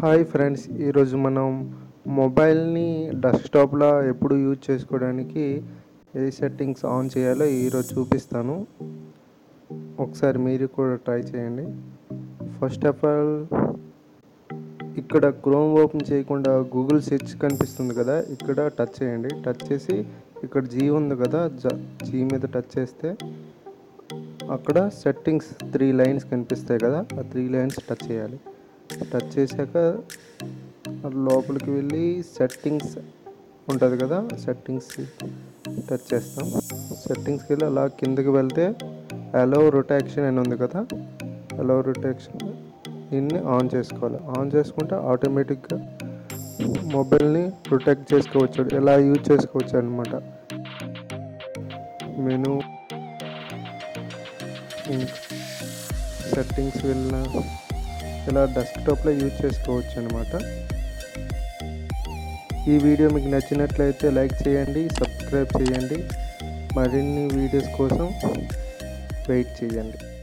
hi friends ఈరోజు మనం మొబైల్ని డెస్క్టాప్లో ఎప్పుడు యూజ్ చేసుకోవడానికి ఏ సెట్టింగ్స్ ఆన్ చేయాలో ఈరోజు చూపిస్తాను ఒకసారి మీరు కూడా ట్రై చేయండి ఫస్ట్ ఆఫ్ ఆల్ ఇక్కడ క్రోమ్ ఓపెన్ చేయకుండా గూగుల్ సెర్చ్ కనిపిస్తుంది కదా ఇక్కడ టచ్ చేయండి టచ్ చేసి ఇక్కడ జీ ఉంది కదా జీ మీద టచ్ చేస్తే అక్కడ సెట్టింగ్స్ త్రీ లైన్స్ కనిపిస్తాయి కదా ఆ త్రీ లైన్స్ టచ్ చేయాలి టచ్ చేశాక లోపలికి వెళ్ళి సెట్టింగ్స్ ఉంటుంది కదా సెట్టింగ్స్ టచ్ చేస్తాం సెట్టింగ్స్కి వెళ్ళి అలా కిందకి వెళ్తే అలో రొటాక్షన్ అని ఉంది కదా అలో రొటాక్షన్ దీన్ని ఆన్ చేసుకోవాలి ఆన్ చేసుకుంటే ఆటోమేటిక్గా మొబైల్ని ప్రొటెక్ట్ చేసుకోవచ్చు ఎలా యూజ్ చేసుకోవచ్చు అనమాట మెను సెట్టింగ్స్ వెళ్ళిన ఇలా డెస్క్టాప్లో యూజ్ చేసుకోవచ్చు అనమాట ఈ వీడియో మీకు నచ్చినట్లయితే లైక్ చేయండి సబ్స్క్రైబ్ చేయండి మరిన్ని వీడియోస్ కోసం వెయిట్ చేయండి